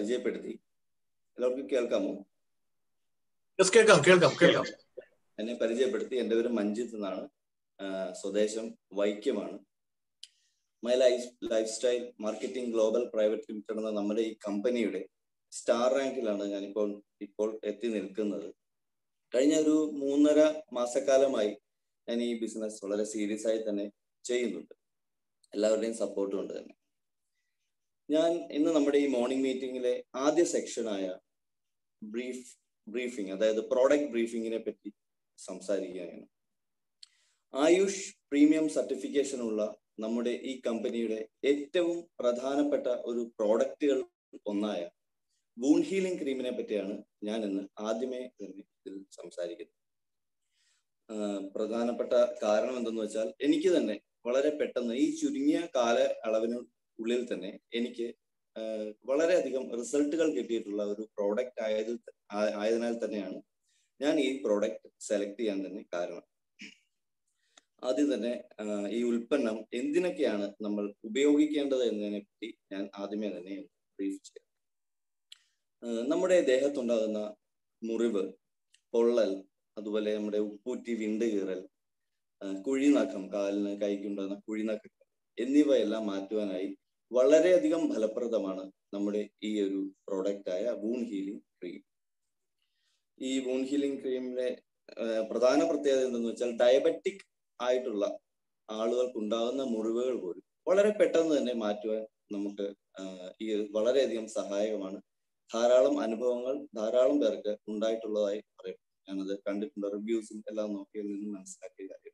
പരിചയപ്പെടുത്തി എല്ലാവർക്കും കേൾക്കാമോ യെസ് കേൾക്കാം കേൾക്കാം കേൾക്കാം എന്നെ പരിചയപ്പെടുത്തി എൻ്റെ പേര് മഞ്ജിത്ത് എന്നാണ് ആഹ് സ്വദേശം വൈക്കമാണ് my life lifestyle marketing global private limited എന്ന നമ്മുടെ ഈ കമ്പനിയുടെ സ്റ്റാർ റാങ്കിലാണ് ഞാനിപ്പോൾ ഇപ്പോൾ എത്തി നിൽക്കുന്നത് കഴിഞ്ഞ ഒരു മൂന്നര മാസക്കാലമായി ഞാൻ ഈ ബിസിനസ് വളരെ സീരിയസ് ആയി തന്നെ ചെയ്യുന്നുണ്ട് എല്ലാവരുടെയും സപ്പോർട്ട് കൊണ്ട് തന്നെ ഞാൻ ഇന്ന് നമ്മുടെ ഈ മോർണിംഗ് മീറ്റിംഗിലെ ആദ്യ സെക്ഷനായ ബ്രീഫ് ബ്രീഫിംഗ് അതായത് പ്രോഡക്റ്റ് ബ്രീഫിങ്ങിനെ പറ്റി സംസാരിക്കുകയാണ് ആയുഷ് പ്രീമിയം സർട്ടിഫിക്കേഷൻ ഉള്ള നമ്മുടെ ഈ കമ്പനിയുടെ ഏറ്റവും പ്രധാനപ്പെട്ട ഒരു പ്രോഡക്റ്റുകൾ ഒന്നായ വൂൺ ഹീലിംഗ് ക്രീമിനെ പറ്റിയാണ് ഞാൻ ഇന്ന് ആദ്യമേ തന്നെ ഇതിൽ സംസാരിക്കുന്നത് ആഹ് പ്രധാനപ്പെട്ട കാരണം എന്തെന്ന് വെച്ചാൽ എനിക്ക് തന്നെ വളരെ പെട്ടെന്ന് ഈ ചുരുങ്ങിയ കാല അളവിന് ഉള്ളിൽ തന്നെ എനിക്ക് ആഹ് വളരെയധികം റിസൾട്ടുകൾ കിട്ടിയിട്ടുള്ള ഒരു പ്രോഡക്റ്റ് ആയത് ആ- ആയതിനാൽ തന്നെയാണ് ഞാൻ ഈ പ്രോഡക്റ്റ് സെലക്ട് ചെയ്യാൻ തന്നെ കാരണം ആദ്യം തന്നെ ആഹ് ഈ ഉൽപ്പന്നം എന്തിനൊക്കെയാണ് നമ്മൾ ഉപയോഗിക്കേണ്ടത് എന്നതിനെ പറ്റി ഞാൻ ആദ്യമേ തന്നെ ബ്രീഫ് ചെയ്യാം ആഹ് നമ്മുടെ ദേഹത്തുണ്ടാകുന്ന മുറിവ് പൊള്ളൽ അതുപോലെ നമ്മുടെ ഉപ്പൂറ്റി വിണ്ട് കീറൽ ആഹ് കുഴിനഖം കാലിന് കൈക്കുണ്ടാകുന്ന കുഴിനഖം എന്നിവയെല്ലാം മാറ്റുവാനായി വളരെയധികം ഫലപ്രദമാണ് നമ്മുടെ ഈ ഒരു പ്രോഡക്റ്റ് ആയ വൂൺ ഹീലിംഗ് ക്രീം ഈ വൂൺ ഹീലിംഗ് ക്രീമിലെ ആഹ് പ്രധാന പ്രത്യേകത എന്തെന്ന് വെച്ചാൽ ഡയബറ്റിക് ആയിട്ടുള്ള ആളുകൾക്ക് ഉണ്ടാകുന്ന മുറിവുകൾ പോലും വളരെ പെട്ടെന്ന് തന്നെ മാറ്റുവാൻ നമുക്ക് ആഹ് ഈ വളരെയധികം സഹായകമാണ് ധാരാളം അനുഭവങ്ങൾ ധാരാളം പേർക്ക് ഉണ്ടായിട്ടുള്ളതായി പറയും ഞാനത് കണ്ടിട്ടുണ്ട് റിവ്യൂസും എല്ലാം നോക്കിയതിൽ നിന്ന് മനസ്സിലാക്കിയ കാര്യം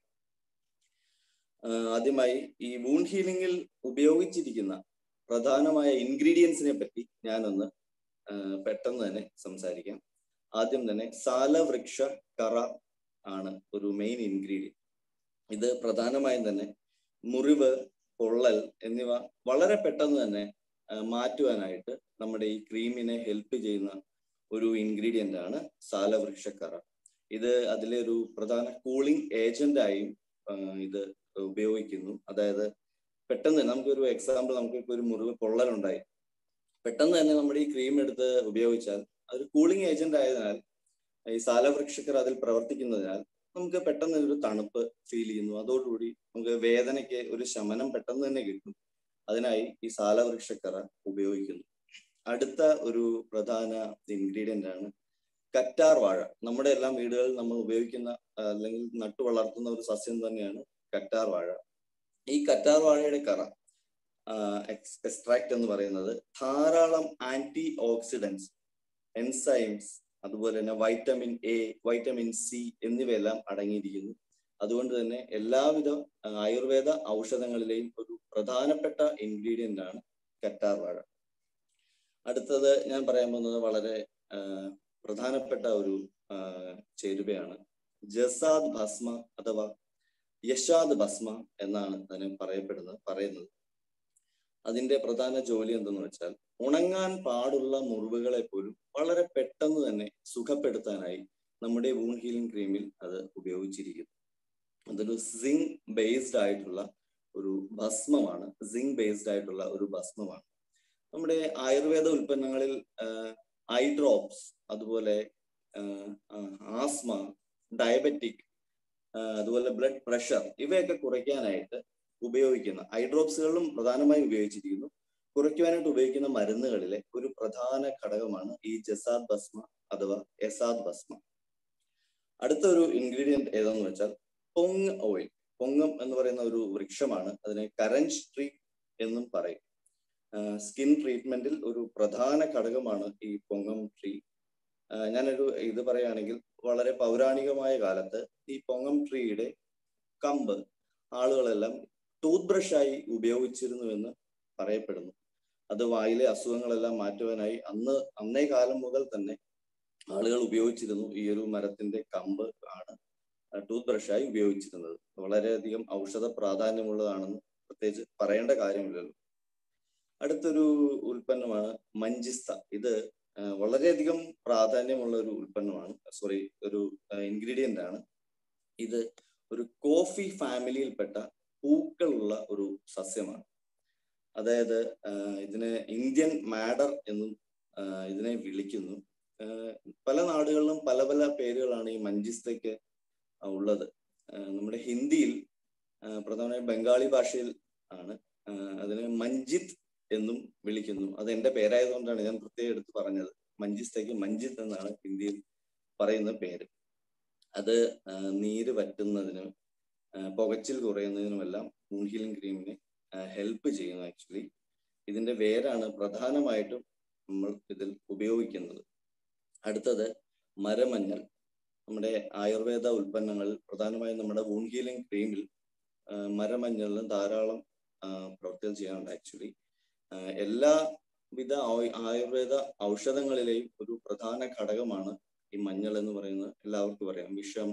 ആഹ് ആദ്യമായി ഈ വൂൺ ഹീലിംഗിൽ ഉപയോഗിച്ചിരിക്കുന്ന പ്രധാനമായ ഇൻഗ്രീഡിയൻസിനെ പറ്റി ഞാനൊന്ന് ആഹ് പെട്ടെന്ന് തന്നെ സംസാരിക്കാം ആദ്യം തന്നെ സാലവൃക്ഷ കറ ആണ് ഒരു മെയിൻ ഇൻഗ്രീഡിയൻറ്റ് ഇത് പ്രധാനമായും തന്നെ മുറിവ് പൊള്ളൽ എന്നിവ വളരെ പെട്ടെന്ന് തന്നെ ആഹ് മാറ്റുവാനായിട്ട് നമ്മുടെ ഈ ക്രീമിനെ ഹെൽപ്പ് ചെയ്യുന്ന ഒരു ഇൻഗ്രീഡിയന്റ് ആണ് സാലവൃക്ഷക്കറ ഇത് അതിലെ ഒരു പ്രധാന കൂളിംഗ് ഏജന്റായും ഇത് ഉപയോഗിക്കുന്നു അതായത് പെട്ടെന്ന് തന്നെ നമുക്കൊരു എക്സാമ്പിൾ നമുക്കിപ്പോൾ ഒരു മുറിവ് പൊള്ളലുണ്ടായി പെട്ടെന്ന് തന്നെ നമ്മുടെ ഈ ക്രീം എടുത്ത് ഉപയോഗിച്ചാൽ അതൊരു കൂളിംഗ് ഏജന്റ് ആയതിനാൽ ഈ സാലവൃക്ഷക്കർ അതിൽ പ്രവർത്തിക്കുന്നതിനാൽ നമുക്ക് പെട്ടെന്ന് ഒരു തണുപ്പ് ഫീൽ ചെയ്യുന്നു അതോടുകൂടി നമുക്ക് വേദനയ്ക്ക് ഒരു ശമനം പെട്ടെന്ന് തന്നെ കിട്ടും അതിനായി ഈ സാലവൃക്ഷക്കറ ഉപയോഗിക്കുന്നു അടുത്ത ഒരു പ്രധാന ഇൻഗ്രീഡിയന്റ് ആണ് കറ്റാർ വാഴ നമ്മുടെ എല്ലാം വീടുകളിൽ നമ്മൾ ഉപയോഗിക്കുന്ന ആ, അല്ലെങ്കിൽ നട്ടു വളർത്തുന്ന ഒരു സസ്യം തന്നെയാണ് കറ്റാർ വാഴ ഈ കറ്റാർ വാഴയുടെ കറ എക്സ്ട്രാക്ട് എന്ന് പറയുന്നത് ധാരാളം ആന്റി ഓക്സിഡൻസ് എൻസൈംസ് അതുപോലെ തന്നെ വൈറ്റമിൻ എ വൈറ്റമിൻ സി എന്നിവയെല്ലാം അടങ്ങിയിരിക്കുന്നു അതുകൊണ്ട് തന്നെ എല്ലാവിധ ആ, ആയുർവേദ ഔഷധങ്ങളിലെയും ഒരു പ്രധാനപ്പെട്ട ഇൻഗ്രീഡിയന്റ് ആണ് കറ്റാർ വാഴ അടുത്തത് ഞാൻ പറയാൻ പോകുന്നത് വളരെ ആ, പ്രധാനപ്പെട്ട ഒരു ആ, ചേരുവയാണ് ജസാദ് ഭസ്മ അഥവാ യശാദ് ഭസ്മ എന്നാണ് അതിനെ പറയപ്പെടുന്നത് പറയുന്നത് അതിന്റെ പ്രധാന ജോലി എന്തെന്ന് വെച്ചാൽ ഉണങ്ങാൻ പാടുള്ള മുറിവുകളെ പോലും വളരെ പെട്ടെന്ന് തന്നെ സുഖപ്പെടുത്താനായി നമ്മുടെ വൂൺ ഹീലിംഗ് ക്രീമിൽ അത് ഉപയോഗിച്ചിരിക്കുന്നു അതൊരു സിങ് ബേസ്ഡ് ആയിട്ടുള്ള ഒരു ഭസ്മമാണ് സിങ് ബേസ്ഡ് ആയിട്ടുള്ള ഒരു ഭസ്മമാണ് നമ്മുടെ ആയുർവേദ ഉൽപ്പന്നങ്ങളിൽ ഐ ഡ്രോപ്സ് അതുപോലെ ആസ്മ ഡയബറ്റിക് അതുപോലെ ബ്ലഡ് പ്രഷർ ഇവയൊക്കെ കുറയ്ക്കാനായിട്ട് ഉപയോഗിക്കുന്ന ഐ ഡ്രോപ്സുകളിലും പ്രധാനമായും ഉപയോഗിച്ചിരിക്കുന്നു കുറയ്ക്കുവാനായിട്ട് ഉപയോഗിക്കുന്ന മരുന്നുകളിലെ ഒരു പ്രധാന ഘടകമാണ് ഈ ജസാദ് ഭസ്മ അഥവാ എസാദ് ഭസ്മ അടുത്ത ഒരു ഇൻഗ്രീഡിയന്റ് ഏതെന്ന് വെച്ചാൽ പൊങ് ഓയിൽ പൊങ്ങം എന്ന് പറയുന്ന ഒരു വൃക്ഷമാണ് അതിനെ കരഞ്ച് ട്രീ എന്നും പറയും സ്കിൻ ട്രീറ്റ്മെന്റിൽ ഒരു പ്രധാന ഘടകമാണ് ഈ പൊങ്ങം ട്രീ ആഹ് ഞാനൊരു ഇത് പറയുകയാണെങ്കിൽ വളരെ പൗരാണികമായ കാലത്ത് ഈ പൊങ്ങം ട്രീയുടെ കമ്പ് ആളുകളെല്ലാം ടൂത്ത് ബ്രഷായി ഉപയോഗിച്ചിരുന്നുവെന്ന് പറയപ്പെടുന്നു അത് വായിലെ അസുഖങ്ങളെല്ലാം മാറ്റുവാനായി അന്ന് അന്നേ കാലം മുതൽ തന്നെ ആളുകൾ ഉപയോഗിച്ചിരുന്നു ഈ ഒരു മരത്തിന്റെ കമ്പ് ആണ് ടൂത്ത് ബ്രഷായി ഉപയോഗിച്ചിരുന്നത് വളരെയധികം ഔഷധ പ്രാധാന്യമുള്ളതാണെന്ന് പ്രത്യേകിച്ച് പറയേണ്ട കാര്യമില്ലല്ലോ അടുത്തൊരു ഉൽപ്പന്നമാണ് മഞ്ചിസ്ത ഇത് ആ, വളരെയധികം പ്രാധാന്യമുള്ള ഒരു ഉൽപ്പന്നമാണ് സോറി ഒരു ഇൻഗ്രീഡിയന്റ് ആണ് ഇത് ഒരു കോഫി ഫാമിലിയിൽപ്പെട്ട പൂക്കളുള്ള ഒരു സസ്യമാണ് അതായത് ആ, ഇതിന് ഇന്ത്യൻ മാഡർ എന്നും ഇതിനെ വിളിക്കുന്നു പല നാടുകളിലും പല പല പേരുകളാണ് ഈ മഞ്ചിസ്തയ്ക്ക് ഉള്ളത് നമ്മുടെ ഹിന്ദിയിൽ പ്രധാനമായും ബംഗാളി ഭാഷയിൽ ആണ് അതിന് മഞ്ജിത്ത് എന്നും വിളിക്കുന്നു അത് എന്റെ പേരായതുകൊണ്ടാണ് ഞാൻ പ്രത്യേകം എടുത്ത് പറഞ്ഞത് മഞ്ജിസ്തയ്ക്ക് മഞ്ജിത്ത് എന്നാണ് ഹിന്ദിയിൽ പറയുന്ന പേര് അത് നീര് വറ്റുന്നതിനും പുകച്ചിൽ കുറയുന്നതിനുമെല്ലാം മൂൺ ഹീലിംഗ് ക്രീമിനെ ഹെൽപ്പ് ചെയ്യുന്നു ആക്ച്വലി ഇതിന്റെ വേരാണ് പ്രധാനമായിട്ടും നമ്മൾ ഇതിൽ ഉപയോഗിക്കുന്നത് അടുത്തത് മരമഞ്ഞൾ നമ്മുടെ ആയുർവേദ ഉൽപ്പന്നങ്ങളിൽ പ്രധാനമായും നമ്മുടെ വൂൺ ഹീലിംഗ് ക്രീമിൽ മരമഞ്ഞളിന് ധാരാളം പ്രവർത്തികൾ ചെയ്യാനുണ്ട് ആക്ച്വലി എല്ലാവിധ ആയുർവേദ ഔഷധങ്ങളിലെയും ഒരു പ്രധാന ഘടകമാണ് ഈ മഞ്ഞൾ എന്ന് പറയുന്നത് എല്ലാവർക്കും പറയാം വിഷം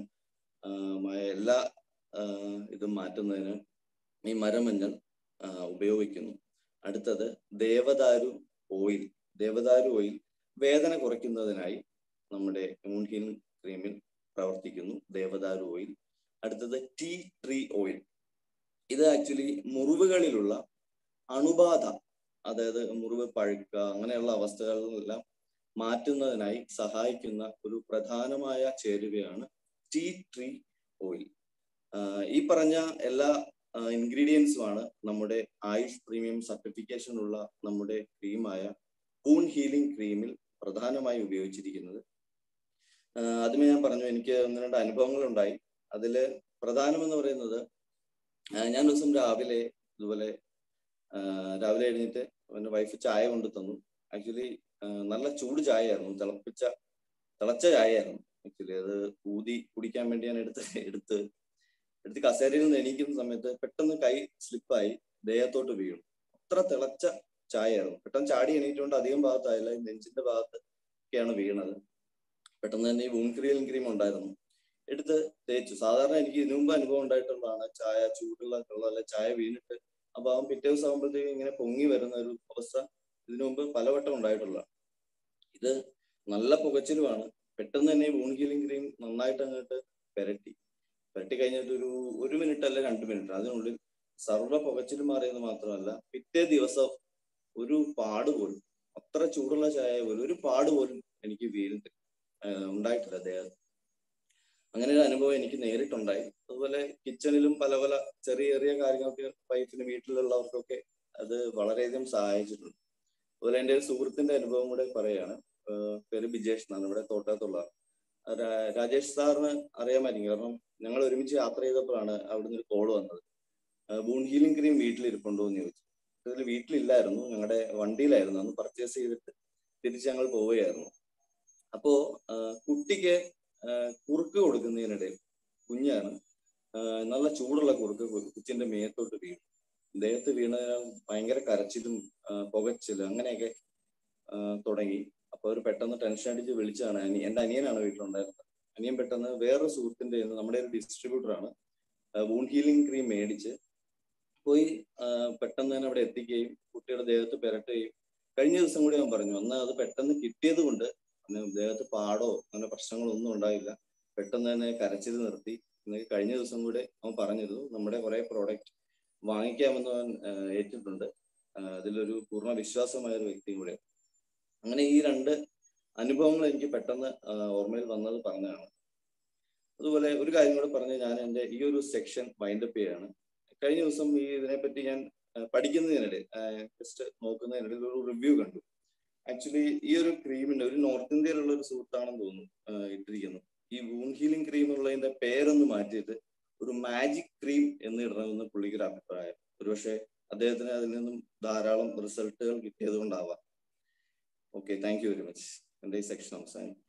എല്ലാ ഇതും മാറ്റുന്നതിന് ഈ മരമഞ്ഞൾ ഉപയോഗിക്കുന്നു അടുത്തത് ദേവദാരു ഓയിൽ ദേവദാരു ഓയിൽ വേദന കുറയ്ക്കുന്നതിനായി നമ്മുടെ മൂൺ ഹീലിംഗ് ക്രീമിൽ പ്രവർത്തിക്കുന്നു ദേവദാരു ഓയിൽ അടുത്തത് ടീ ട്രീ ഓയിൽ ഇത് ആക്ച്വലി മുറിവുകളിലുള്ള അണുബാധ അതായത് മുറിവ് പഴുക്ക അങ്ങനെയുള്ള അവസ്ഥകളിലെല്ലാം മാറ്റുന്നതിനായി സഹായിക്കുന്ന ഒരു പ്രധാനമായ ചേരുവയാണ് ടീ ട്രീ ഓയിൽ ഈ പറഞ്ഞ എല്ലാ ഇൻഗ്രീഡിയൻസുമാണ് നമ്മുടെ ആയുഷ് പ്രീമിയം സർട്ടിഫിക്കേഷൻ ഉള്ള നമ്മുടെ ക്രീമായ പൂൺ ഹീലിംഗ് ക്രീമിൽ പ്രധാനമായി ഉപയോഗിച്ചിരിക്കുന്നത് ആദ്യമേ ഞാൻ പറഞ്ഞു എനിക്ക് ഒന്ന് രണ്ട് അനുഭവങ്ങൾ ഉണ്ടായി അതില് പ്രധാനമെന്ന് പറയുന്നത് ഞാൻ ദിവസം രാവിലെ ഇതുപോലെ രാവിലെ എഴുന്നേറ്റ് എൻ്റെ വൈഫ് ചായ കൊണ്ടു തന്നു ആക്ച്വലി നല്ല ചൂട് ചായയായിരുന്നു തിളപ്പിച്ച തിളച്ച ചായയായിരുന്നു ആക്ച്വലി അത് ഊതി കുടിക്കാൻ വേണ്ടി ഞാൻ എടുത്ത് എടുത്ത് എടുത്ത് കസേരയിൽ നിന്ന് എണീക്കുന്ന സമയത്ത് പെട്ടെന്ന് കൈ സ്ലിപ്പായി ദേഹത്തോട്ട് വീണു അത്ര തിളച്ച ചായയായിരുന്നു പെട്ടെന്ന് ചാടി എണീറ്റുകൊണ്ട് അധികം ഭാഗത്തായില്ല നെഞ്ചിന്റെ ഭാഗത്ത് ഒക്കെയാണ് വീണത് പെട്ടെന്ന് തന്നെ ഈ വൂൺ ക്രീം ക്രീം ഉണ്ടായിരുന്നു എടുത്ത് തേച്ചു സാധാരണ എനിക്ക് ഇതിനു മുമ്പ് അനുഭവം ഉണ്ടായിട്ടുള്ളതാണ് ചായ ചൂടുള്ള വെള്ളം ചായ വീണിട്ട് അപ്പൊ അവൻ പിറ്റേ ദിവസം ആകുമ്പോഴത്തേക്കും ഇങ്ങനെ പൊങ്ങി വരുന്ന ഒരു അവസ്ഥ ഇതിനു മുമ്പ് പലവട്ടം ഉണ്ടായിട്ടുള്ള ഇത് നല്ല പുകച്ചിലുമാണ് പെട്ടെന്ന് തന്നെ വൂൺ ഹീലിംഗ് ക്രീം നന്നായിട്ട് അങ്ങോട്ട് പെരട്ടി പെരട്ടി കഴിഞ്ഞിട്ട് ഒരു ഒരു മിനിറ്റ് അല്ല രണ്ട് മിനിറ്റ് അതിനുള്ളിൽ സർവ്വ പുകച്ചിലും മാറിയെന്ന് മാത്രമല്ല പിറ്റേ ദിവസം ഒരു പാട് പോലും അത്ര ചൂടുള്ള ചായ പോലും ഒരു പാട് പോലും എനിക്ക് വീണിട്ട് ഉണ്ടായിട്ടില്ല അദ്ദേഹം അങ്ങനെ ഒരു അനുഭവം എനിക്ക് നേരിട്ടുണ്ടായി അതുപോലെ കിച്ചണിലും പല പല ചെറിയ ചെറിയ കാര്യങ്ങൾക്ക് വൈഫിന് വീട്ടിലുള്ളവർക്കൊക്കെ അത് വളരെയധികം സഹായിച്ചിട്ടുണ്ട് അതുപോലെ എൻ്റെ ഒരു സുഹൃത്തിന്റെ അനുഭവം കൂടെ പറയാണ് പേര് ബിജേഷ് എന്നാണ് ഇവിടെ തോട്ടത്തുള്ള രാജേഷ് സാറിന് അറിയാമായിരിക്കും കാരണം ഞങ്ങൾ ഒരുമിച്ച് യാത്ര ചെയ്തപ്പോഴാണ് അവിടുന്ന് ഒരു കോൾ വന്നത് ബൂൺ ഹീലിംഗ് ക്രീം വീട്ടിലിരിപ്പുണ്ടോ എന്ന് ചോദിച്ചു ഇതിൽ വീട്ടിലില്ലായിരുന്നു ഞങ്ങളുടെ വണ്ടിയിലായിരുന്നു അന്ന് പർച്ചേസ് ചെയ്തിട്ട് തിരിച്ച് ഞങ്ങൾ പോവുകയായിരുന്നു അപ്പോ കുട്ടിക്ക് കുറുക്ക് കൊടുക്കുന്നതിനിടയിൽ കുഞ്ഞാണ് നല്ല ചൂടുള്ള കുറുക്ക് കൊച്ചിന്റെ മേത്തോട്ട് വീണു ദേഹത്ത് വീണതിനാൽ ഭയങ്കര കരച്ചിലും പുകച്ചിലും അങ്ങനെയൊക്കെ തുടങ്ങി അപ്പൊ അവർ പെട്ടെന്ന് ടെൻഷൻ അടിച്ച് വിളിച്ചാണ് അനി എന്റെ അനിയനാണ് വീട്ടിലുണ്ടായിരുന്നത് അനിയൻ പെട്ടെന്ന് വേറൊരു സുഹൃത്തിന്റെ നമ്മുടെ ഒരു ഡിസ്ട്രിബ്യൂട്ടറാണ് വൂൺ ഹീലിംഗ് ക്രീം മേടിച്ച് പോയി പെട്ടെന്ന് തന്നെ അവിടെ എത്തിക്കുകയും കുട്ടിയുടെ ദേഹത്ത് പെരട്ടുകയും കഴിഞ്ഞ ദിവസം കൂടി അവൻ പറഞ്ഞു അന്ന് അത് പെട്ടെന്ന് കിട്ടിയത് കൊണ്ട് ദേഹത്ത് പാടോ അങ്ങനെ പ്രശ്നങ്ങളൊന്നും ഉണ്ടായില്ല പെട്ടെന്ന് തന്നെ കരച്ചിൽ നിർത്തി കഴിഞ്ഞ ദിവസം കൂടെ അവൻ പറഞ്ഞിരുന്നു നമ്മുടെ കുറെ പ്രോഡക്റ്റ് വാങ്ങിക്കാമെന്ന് അവൻ ഏറ്റിട്ടുണ്ട് അതിലൊരു പൂർണ്ണ വിശ്വാസമായ ഒരു വ്യക്തിയും കൂടെ അങ്ങനെ ഈ രണ്ട് അനുഭവങ്ങൾ എനിക്ക് പെട്ടെന്ന് ഓർമ്മയിൽ വന്നത് പറഞ്ഞതാണ് അതുപോലെ ഒരു കാര്യം കൂടെ പറഞ്ഞ് ഞാൻ എൻ്റെ ഈ ഒരു സെക്ഷൻ വൈൻഡപ്പ് ചെയ്യാണ് കഴിഞ്ഞ ദിവസം ഈ ഇതിനെപ്പറ്റി ഞാൻ പഠിക്കുന്നതിനിടെ ജസ്റ്റ് നോക്കുന്നതിനിടയിൽ ഒരു റിവ്യൂ കണ്ടു ആക്ച്വലി ഈ ഒരു ക്രീമിന്റെ ഒരു നോർത്ത് ഇന്ത്യയിലുള്ള ഒരു സുഹൃത്താണെന്ന് തോന്നുന്നു ഇട്ടിരിക്കുന്നു ഈ വൂൺ ഹീലിംഗ് ക്രീം ഉള്ളതിന്റെ പേരൊന്ന് മാറ്റിയിട്ട് ഒരു മാജിക് ക്രീം എന്ന് ഇടണമെന്ന് പുള്ളിക്കൊരു അഭിപ്രായം ഒരുപക്ഷെ അദ്ദേഹത്തിന് അതിൽ നിന്നും ധാരാളം റിസൾട്ടുകൾ കിട്ടിയത് കൊണ്ടാവാം okay thank you very much എന്റെ ഈ സെക്ഷൻ അവസാനം